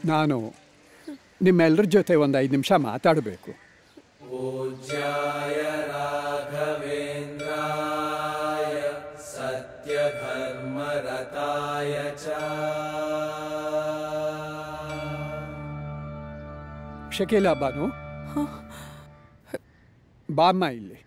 ನಾನು ನಿಮ್ಮೆಲ್ಲರ ಜೊತೆ ಒಂದು ಐದು ನಿಮಿಷ ಮಾತಾಡಬೇಕು पूज्याय राघवेन्द्राय सत्यधर्मरताय च ಶಕೀಲಾ ಬಾನು ಬಾಮ್ಮ ಇಲ್ಲಿ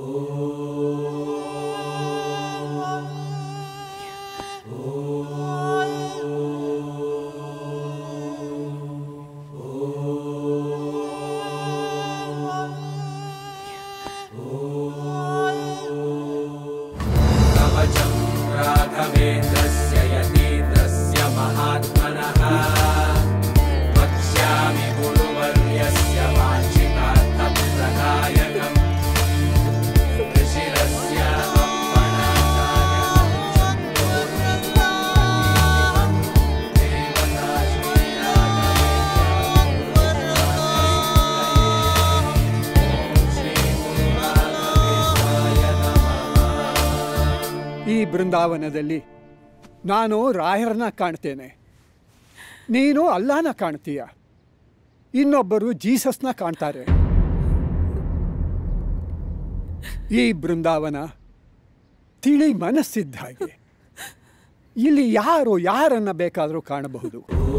कवचं राघवेन्द्रस्य यतीन्द्रस्य महात्मनः वक्ष्यामि गुरुवर्यस्य वाञ्छितार्थप्रदायकम् ऋषिरस्य ಈ ಬೃಂದಾವನದಲ್ಲಿ ನಾನು ರಾಯರನ್ನ ಕಾಣ್ತೇನೆ ನೀನು ಅಲ್ಲಾನ ಕಾಣ್ತೀಯ ಇನ್ನೊಬ್ಬರು ಜೀಸಸ್ನ ಕಾಣ್ತಾರೆ ಈ ಬೃಂದಾವನ ತಿಳಿ ಮನಸ್ಸಿದ್ದ ಹಾಗೆ ಇಲ್ಲಿ ಯಾರು ಯಾರನ್ನ ಬೇಕಾದರೂ ಕಾಣಬಹುದು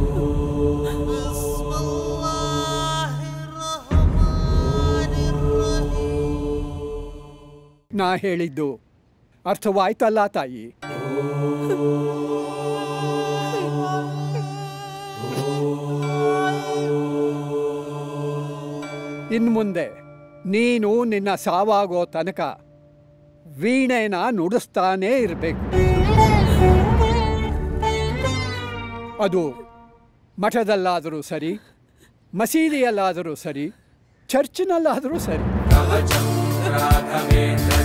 ನಾ ಹೇಳಿದ್ದು ಅರ್ಥವಾಯ್ತಲ್ಲ ತಾಯಿ ಇನ್ನು ಮುಂದೆ ನೀನು ನಿನ್ನ ಸಾವಾಗೋ ತನಕ ವೀಣೆನ ನುಡಿಸ್ತಾನೇ ಇರಬೇಕು ಅದು ಮಠದಲ್ಲಾದರೂ ಸರಿ ಮಸೀದಿಯಲ್ಲಾದರೂ ಸರಿ ಚರ್ಚಿನಲ್ಲಾದರೂ ಸರಿ कवचं राघवेन्द्रस्य